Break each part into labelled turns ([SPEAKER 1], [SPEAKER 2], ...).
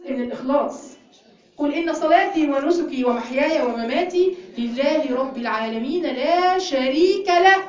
[SPEAKER 1] ان الاخلاص قل ان صلاتي ونسكي ومحياي ومماتي لله رب العالمين لا شريك له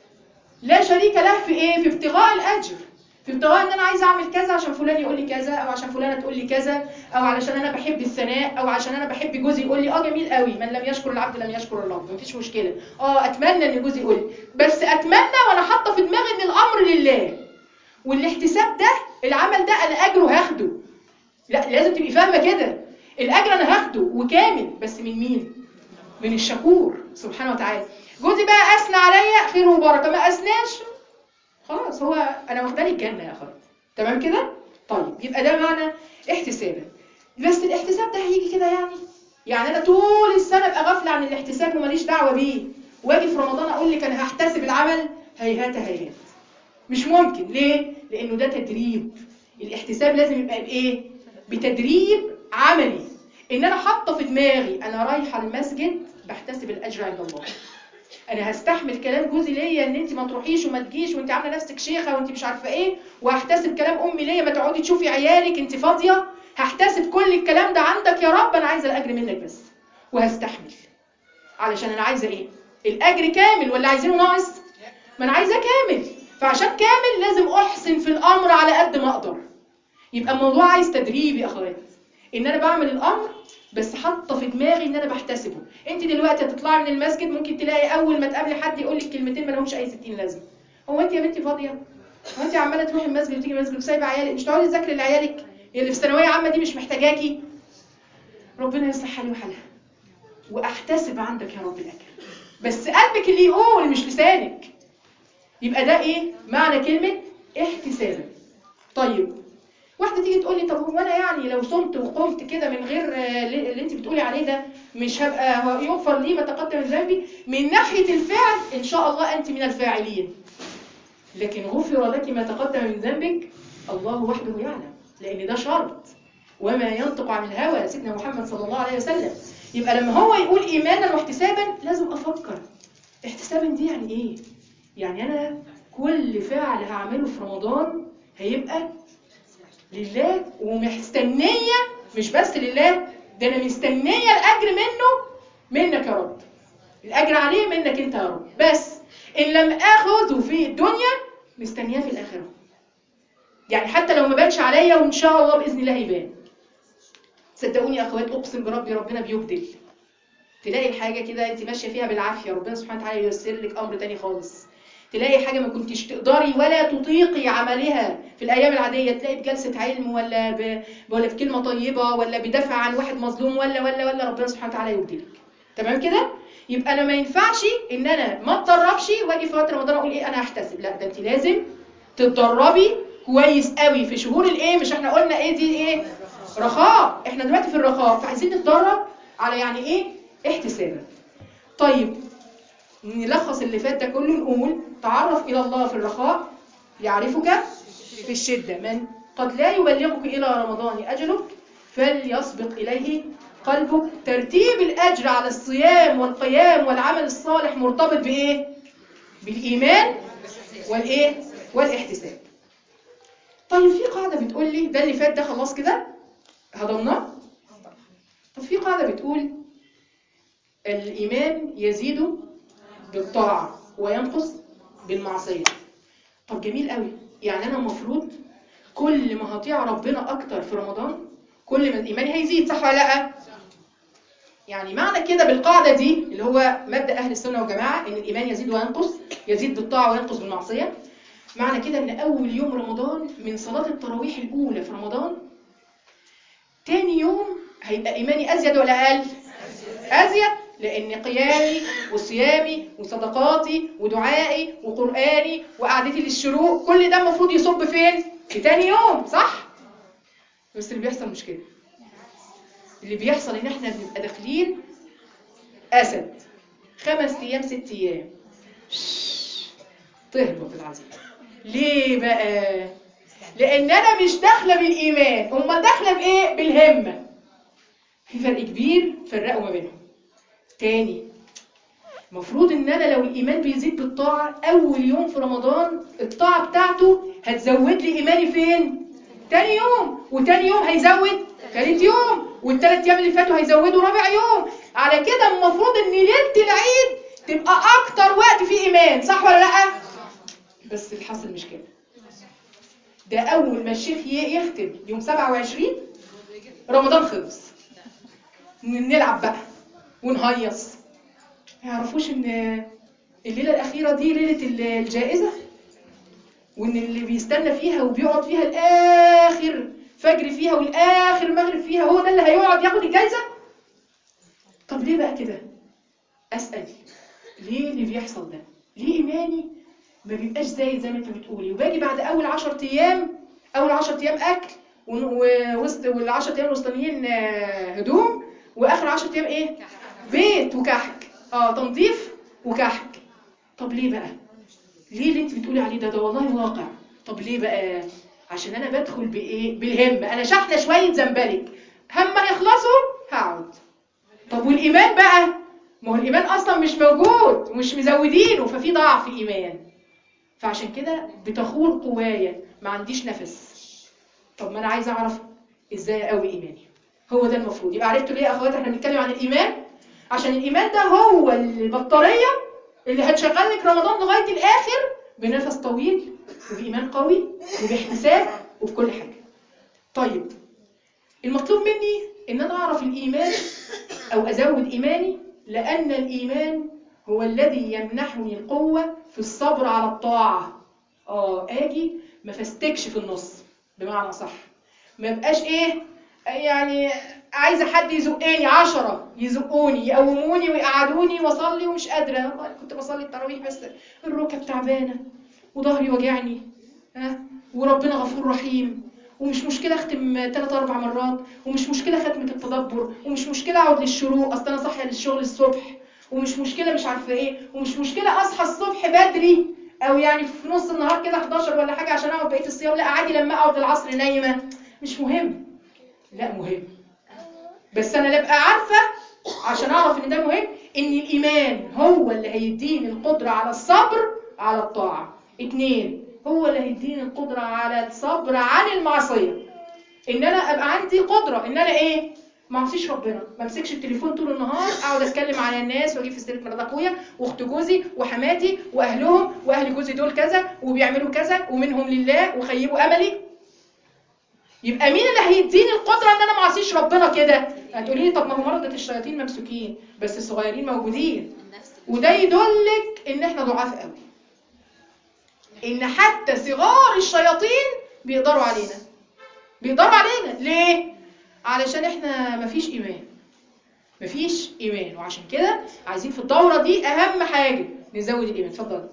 [SPEAKER 1] لا شريك له في ايه في ابتغاء الاجر في ابتغاء ان انا عايزه اعمل كذا عشان فلان يقول لي كذا او عشان فلانه تقول لي كذا او علشان انا بحب الثناء او عشان انا بحب جوزي يقول لي اه جميل قوي من لم يشكر العبد لم يشكر الله مفيش مشكله اه اتمنى ان جوزي يقول لي بس اتمنى وانا حاطه في دماغي ان الامر لله والاحتساب ده العمل ده انا اجره هاخده لا لازم تبقي فاهمه كده الاجر انا هاخده وكامل بس من مين من الشكور سبحانه وتعالى جوزي بقى اثنى عليا خير وبركه ما اثناش خلاص هو انا واخداني الجنه يا اخوات تمام كده طيب يبقى ده معنى احتسابا بس الاحتساب ده هيجي كده يعني يعني انا طول السنه ابقى غافله عن الاحتساب وماليش دعوه بيه واجي في رمضان اقول لك انا هحتسب العمل هيهات هيهات مش ممكن ليه لانه ده تدريب الاحتساب لازم يبقى بايه بتدريب عملي ان انا حاطه في دماغي انا رايحه المسجد بحتسب الاجر عند الله انا هستحمل كلام جوزي ليا ان انت ما تروحيش وما تجيش وانت عامله نفسك شيخه وانت مش عارفه ايه وهحتسب كلام امي ليا ما تقعدي تشوفي عيالك انت فاضيه هحتسب كل الكلام ده عندك يا رب انا عايزه الاجر منك بس وهستحمل علشان انا عايزه ايه الاجر كامل ولا عايزينه ناقص ما انا عايزاه كامل فعشان كامل لازم احسن في الامر على قد ما اقدر يبقى الموضوع عايز تدريب يا اخوات ان انا بعمل الامر بس حاطه في دماغي ان انا بحتسبه انت دلوقتي هتطلعي من المسجد ممكن تلاقي اول ما تقابلي حد يقول لك كلمتين ما لهمش اي 60 لازمه هو انت يا بنتي فاضيه هو انت عماله تروحي المسجد وتيجي المسجد وسايبه عيالك مش تقعدي تذاكري لعيالك اللي في ثانويه عامه دي مش محتاجاكي ربنا يصلح حالي وحالها واحتسب عندك يا رب الاجر بس قلبك اللي يقول مش لسانك يبقى ده ايه معنى كلمه احتسابا طيب واحده تيجي تقول لي طب هو انا يعني لو صمت وقمت كده من غير آه، اللي انت بتقولي عليه ده مش هبقى يغفر لي ما تقدم من ذنبي من ناحيه الفعل ان شاء الله انت من الفاعلين لكن غفر لك ما تقدم من ذنبك الله وحده يعلم لان ده شرط وما ينطق عن الهوى سيدنا محمد صلى الله عليه وسلم يبقى لما هو يقول ايمانا واحتسابا لازم افكر احتسابا دي يعني ايه يعني انا كل فعل هعمله في رمضان هيبقى لله ومستنية مش بس لله ده أنا مستنية الأجر منه منك يا رب الأجر عليه منك أنت يا رب بس إن لم آخذه في الدنيا مستنياه في الآخرة يعني حتى لو ما بانش عليا وإن شاء الله بإذن الله يبان صدقوني يا أخوات أقسم بربي ربنا بيبدل تلاقي الحاجة كده أنت ماشية فيها بالعافية ربنا سبحانه وتعالى ييسر لك أمر تاني خالص تلاقي حاجة ما كنتش تقدري ولا تطيقي عملها في الأيام العادية تلاقي بجلسة علم ولا ب... ولا بكلمة طيبة ولا بدافع عن واحد مظلوم ولا ولا ولا ربنا سبحانه وتعالى يبدلك تمام كده؟ يبقى أنا ما ينفعش إن أنا ما اتدربش وأجي في وقت رمضان أقول إيه أنا هحتسب لا ده أنت لازم تتدربي كويس قوي في شهور الإيه مش إحنا قلنا إيه دي إيه؟ رخاء إحنا دلوقتي في الرخاء فعايزين نتدرب على يعني إيه؟ احتسابا طيب نلخص اللي فات ده كله نقول تعرف إلى الله في الرخاء يعرفك في الشدة من قد لا يبلغك إلى رمضان أجلك فليسبق إليه قلبك ترتيب الأجر على الصيام والقيام والعمل الصالح مرتبط بإيه؟ بالإيمان والإيه؟ والاحتساب طيب في قاعدة بتقول لي ده اللي فات ده خلاص كده هضمناه طب في قاعدة بتقول الإيمان يزيد بالطاعة وينقص بالمعصية طب جميل قوي يعني أنا المفروض كل ما هطيع ربنا أكتر في رمضان كل ما الإيمان هيزيد صح ولا لأ؟ يعني معنى كده بالقاعدة دي اللي هو مبدأ أهل السنة والجماعة إن الإيمان يزيد وينقص يزيد بالطاعة وينقص بالمعصية معنى كده إن أول يوم رمضان من صلاة التراويح الأولى في رمضان تاني يوم هيبقى إيماني أزيد ولا أقل؟ أزيد لأن قيامي وصيامي وصدقاتي ودعائي وقرآني وقعدتي للشروق كل ده المفروض يصب فين؟ في تاني يوم صح؟ بس اللي بيحصل مش كده اللي بيحصل ان احنا بنبقى داخلين اسد خمس ايام ست ايام شش، تهبط العزيمه ليه بقى لان انا مش داخله بالايمان امال داخله بايه بالهمه في فرق كبير فرقوا ما بينهم تاني المفروض ان انا لو الايمان بيزيد بالطاعه اول يوم في رمضان الطاعه بتاعته هتزود لي ايماني فين تاني يوم وتاني يوم هيزود تالت يوم والثلاث ايام اللي فاتوا هيزودوا رابع يوم على كده المفروض ان ليله العيد تبقى اكتر وقت فيه ايمان صح ولا لا بس الحاصل مش كده ده اول ما الشيخ ي- يختم يوم 27 رمضان خلص ن- نلعب بقى ونهيص ما يعرفوش ان الليله الاخيره دي ليله ال- الجائزه وان اللي بيستنى فيها وبيقعد فيها الاخر فجر فيها والاخر مغرب فيها هو ده اللي هيقعد ياخد الجايزه طب ليه بقى كده اسال ليه اللي بيحصل ده ليه ايماني ما بيبقاش زايد زي ما انت بتقولي وباجي بعد اول 10 ايام اول 10 ايام اكل ون- ووسط وال10 ايام الوسطانيين آه، هدوم واخر 10 ايام ايه بيت وكحك اه تنظيف وكحك طب ليه بقى ليه اللي انت بتقولي عليه ده ده والله واقع طب ليه بقى عشان انا بدخل بايه بالهمه انا شحنه شويه زنبلك هم يخلصوا هقعد طب والايمان بقى ما هو الايمان اصلا مش موجود ومش مزودينه ففي ضعف ايمان فعشان كده بتخور قوايا ما عنديش نفس طب ما انا عايزه اعرف ازاي اقوي ايماني هو ده المفروض يبقى عرفتوا ليه يا اخوات احنا بنتكلم عن الايمان عشان الايمان ده هو البطاريه اللي هتشغلك رمضان لغايه الاخر بنفس طويل وبايمان قوي وباحتساب وبكل حاجه طيب المطلوب مني ان انا اعرف الايمان او ازود ايماني لان الايمان هو الذي يمنحني القوه في الصبر على الطاعه اه اجي ما فاستكش في النص بمعنى صح ما بقاش ايه يعني عايزه حد يزقني عشرة يزقوني يقوموني ويقعدوني واصلي ومش قادره والله كنت بصلي التراويح بس الركب تعبانه وظهري وجعني ها وربنا غفور رحيم ومش مشكله اختم ثلاث اربع مرات ومش مشكله ختمه التدبر ومش مشكله اقعد للشروق اصل انا صاحيه للشغل الصبح ومش مشكله مش عارفه ايه ومش مشكله اصحى الصبح بدري او يعني في نص النهار كده 11 ولا حاجه عشان اقعد بقيه الصيام لا عادي لما اقعد العصر نايمه مش مهم لا مهم بس انا اللي ابقى عارفه عشان اعرف ان ده مهم ان الايمان هو اللي هيديني القدره على الصبر على الطاعه اتنين هو اللي هيديني القدره على الصبر عن المعصيه ان انا ابقى عندي قدره ان انا ايه ما اعصيش ربنا ما امسكش التليفون طول النهار اقعد اتكلم على الناس واجيب في سيره مرات اخويا واخت جوزي وحماتي واهلهم واهل جوزي دول كذا وبيعملوا كذا ومنهم لله وخيبوا املي يبقى مين اللي هيديني القدره ان انا ما اعصيش ربنا كده هتقولي لي طب ما هو مرضى الشياطين ممسوكين بس الصغيرين موجودين وده يدلك ان احنا ضعاف قوي ان حتى صغار الشياطين بيقدروا علينا بيقدروا علينا ليه علشان احنا مفيش ايمان مفيش ايمان وعشان كده عايزين في الدوره دي اهم حاجه نزود الايمان اتفضل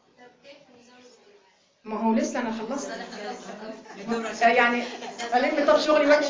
[SPEAKER 1] ما هو لسه انا خلصت آه يعني الم طب شغلي وامشي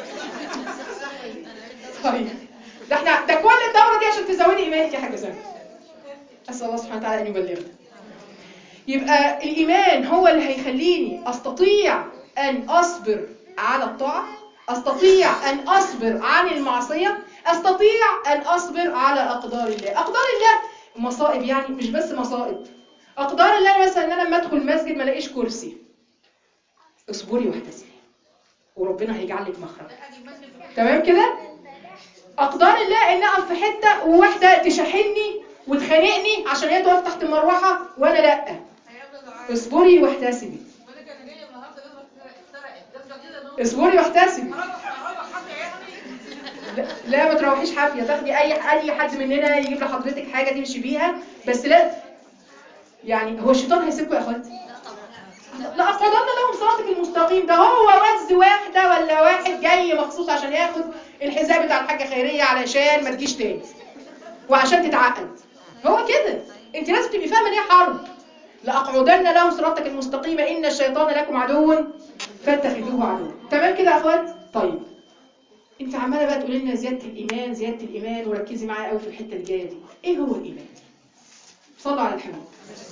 [SPEAKER 1] طيب ده احنا ده كل الدوره دي عشان تزودي ايمانك يا حاجه زي اسال الله سبحانه وتعالى ان يبلغنا يبقى الايمان هو اللي هيخليني استطيع ان اصبر على الطاعه استطيع ان اصبر عن المعصيه استطيع ان اصبر على اقدار الله اقدار الله مصائب يعني مش بس مصائب اقدار الله مثلا ان انا لما ادخل مسجد ما الاقيش كرسي اصبري واحتسبي وربنا هيجعل لك مخرج تمام كده اقدار الله ان اقف في حته وواحده تشحنني وتخانقني عشان هي تقف تحت المروحه وانا لا اصبري واحتسبي اصبري واحتسبي لا, لا ما تروحيش حافيه تاخدي اي اي حد مننا يجيب لحضرتك حاجه تمشي بيها بس لا يعني هو الشيطان هيسيبكم يا اخواتي لا اقعدن لهم صراطك المستقيم ده هو وز واحده ولا واحد جاي مخصوص عشان ياخد الحذاء بتاع الحاجه خيريه علشان ما تجيش تاني وعشان تتعقد هو كده انت لازم تبقي فاهمه ان هي حرب لاقعدن لهم صراطك المستقيم ان الشيطان لكم عدو فاتخذوه عدوا تمام كده يا اخوات طيب انت عماله بقى تقولي لنا زياده الايمان زياده الايمان وركزي معايا قوي في الحته اللي جايه دي ايه هو الايمان صلوا على الحبيب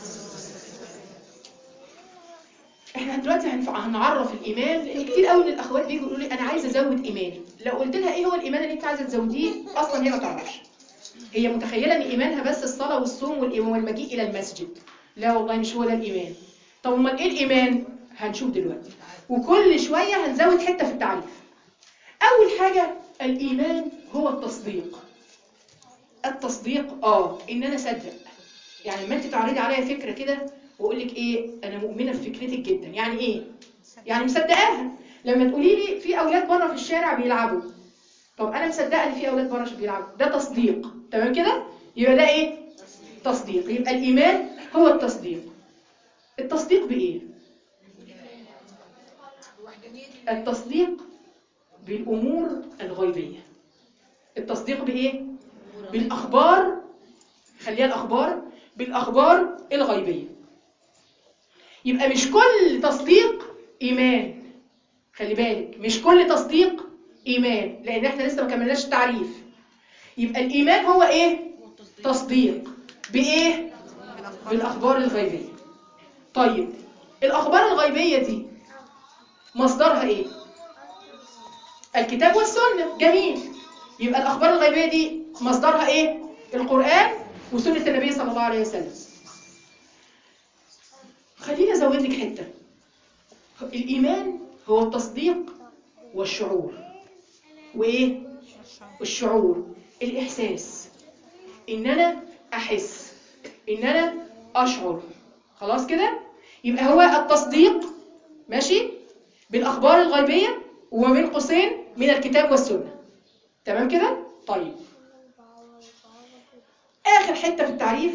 [SPEAKER 1] احنا دلوقتي هنف- هنعرف الايمان لان كتير قوي من الاخوات بيجوا يقولوا لي انا عايزه ازود ايماني لو قلت لها ايه هو الايمان اللي انت عايزه تزوديه اصلا هي ما تعرفش هي متخيله ان ايمانها بس الصلاه والصوم والإيمان والمجيء الى المسجد لا والله مش هو ده الايمان طب امال ايه الايمان هنشوف دلوقتي وكل شويه هنزود حته في التعريف اول حاجه الايمان هو التصديق التصديق اه ان انا اصدق يعني لما انت تعرضي عليا فكره كده واقول لك ايه انا مؤمنه بفكرتك جدا يعني ايه يعني مصدقاها لما تقولي لي في اولاد بره في الشارع بيلعبوا طب انا مصدقه ان في اولاد بره بيلعبوا ده تصديق تمام كده يبقى ده ايه تصديق يبقى الايمان هو التصديق التصديق بايه التصديق بالامور الغيبيه التصديق بايه بالاخبار خليها الاخبار بالاخبار الغيبيه يبقى مش كل تصديق ايمان خلي بالك مش كل تصديق ايمان لان احنا لسه ما كملناش التعريف يبقى الايمان هو ايه تصديق بايه بالاخبار الغيبيه طيب الاخبار الغيبيه دي مصدرها ايه الكتاب والسنه جميل يبقى الاخبار الغيبيه دي مصدرها ايه القران وسنه النبي صلى الله عليه وسلم خليني ازود لك حته الايمان هو التصديق والشعور وايه الشعور الاحساس ان انا احس ان انا اشعر خلاص كده يبقى هو التصديق ماشي بالاخبار الغيبيه وما بين قوسين من الكتاب والسنه تمام كده طيب اخر حته في التعريف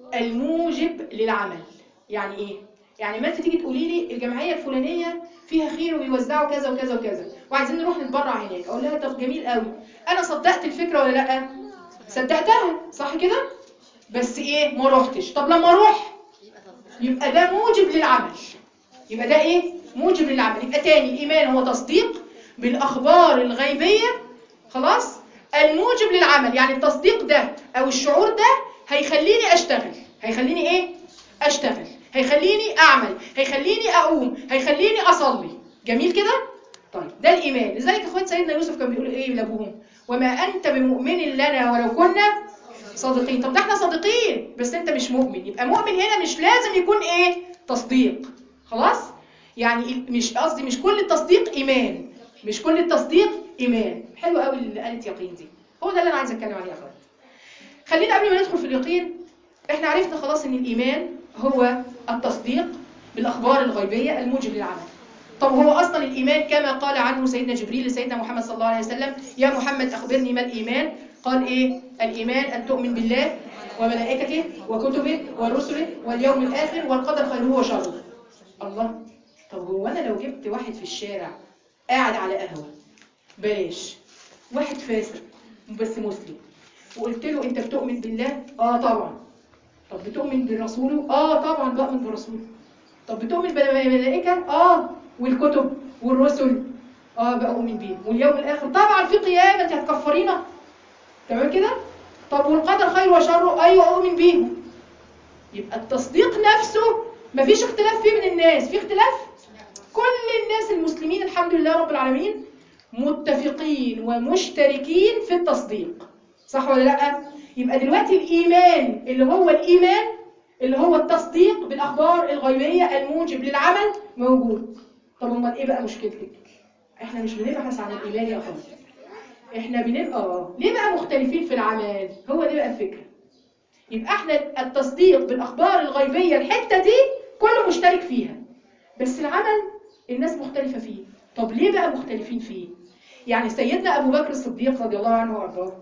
[SPEAKER 1] الموجب للعمل يعني ايه يعني ما انت تيجي تقولي لي الجمعيه الفلانيه فيها خير وبيوزعوا كذا وكذا وكذا وعايزين نروح نتبرع هناك اقول لها طب جميل قوي انا صدقت الفكره ولا لا صدقتها صح كده بس ايه ما روحتش طب لما اروح يبقى ده موجب للعمل يبقى ده ايه موجب للعمل يبقى تاني الايمان هو تصديق بالاخبار الغيبيه خلاص الموجب للعمل يعني التصديق ده او الشعور ده هيخليني اشتغل هيخليني ايه اشتغل هيخليني اعمل هيخليني اقوم هيخليني اصلي جميل كده طيب ده الايمان لذلك اخوات سيدنا يوسف كان بيقول ايه لابوهم وما انت بمؤمن لنا ولو كنا صادقين طب ده احنا صادقين بس انت مش مؤمن يبقى مؤمن هنا مش لازم يكون ايه تصديق خلاص يعني مش قصدي مش كل التصديق ايمان مش كل التصديق ايمان حلو قوي اللي قالت يقين دي هو ده اللي انا عايزه اتكلم عليه يا اخوات خلينا قبل ما ندخل في اليقين احنا عرفنا خلاص ان الايمان هو التصديق بالاخبار الغيبيه الموجب للعمل طب هو اصلا الايمان كما قال عنه سيدنا جبريل لسيدنا محمد صلى الله عليه وسلم يا محمد اخبرني ما الايمان قال ايه الايمان ان تؤمن بالله وملائكته وكتبه ورسله واليوم الاخر والقدر خيره وشره الله طب هو انا لو جبت واحد في الشارع قاعد على قهوه بلاش واحد فاسق بس مسلم وقلت له انت بتؤمن بالله اه طبعا طب بتؤمن برسوله اه طبعا بؤمن برسوله طب بتؤمن بالملائكه اه والكتب والرسل اه بؤمن بيهم واليوم الاخر طبعا في قيامه انت هتكفرينا تمام كده طب والقدر خير وشر ايوه اؤمن بيهم يبقى التصديق نفسه مفيش اختلاف فيه من الناس في اختلاف كل الناس المسلمين الحمد لله رب العالمين متفقين ومشتركين في التصديق صح ولا لا يبقى دلوقتي الايمان اللي هو الايمان اللي هو التصديق بالاخبار الغيبيه الموجب للعمل موجود طب امال ايه بقى مشكلتك احنا مش بنبحث عن الايمان يا اخوان احنا بنبقى ليه بقى مختلفين في العمل هو دي بقى الفكره يبقى احنا التصديق بالاخبار الغيبيه الحته دي كله مشترك فيها بس العمل الناس مختلفه فيه طب ليه بقى مختلفين فيه يعني سيدنا ابو بكر الصديق رضي الله عنه وارضاه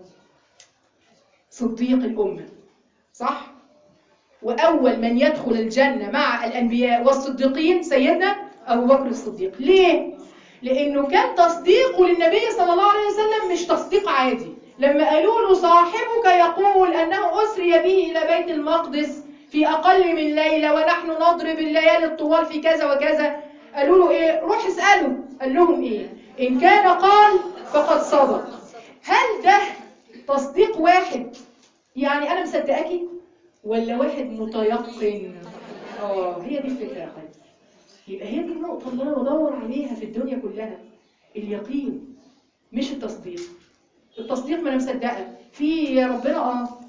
[SPEAKER 1] صديق الامه صح واول من يدخل الجنه مع الانبياء والصديقين سيدنا ابو بكر الصديق ليه لانه كان تصديقه للنبي صلى الله عليه وسلم مش تصديق عادي لما قالوا له صاحبك يقول انه اسري به الى بيت المقدس في اقل من ليله ونحن نضرب الليالي الطوال في كذا وكذا قالوا له ايه روح اساله قال لهم ايه ان كان قال فقد صدق هل ده تصديق واحد يعني انا مصدقاكي ولا واحد متيقن اه هي دي الفكره يا اخواتي يبقى هي دي النقطه اللي انا بدور عليها في الدنيا كلها اليقين مش التصديق التصديق ما انا مصدقه في ربنا اه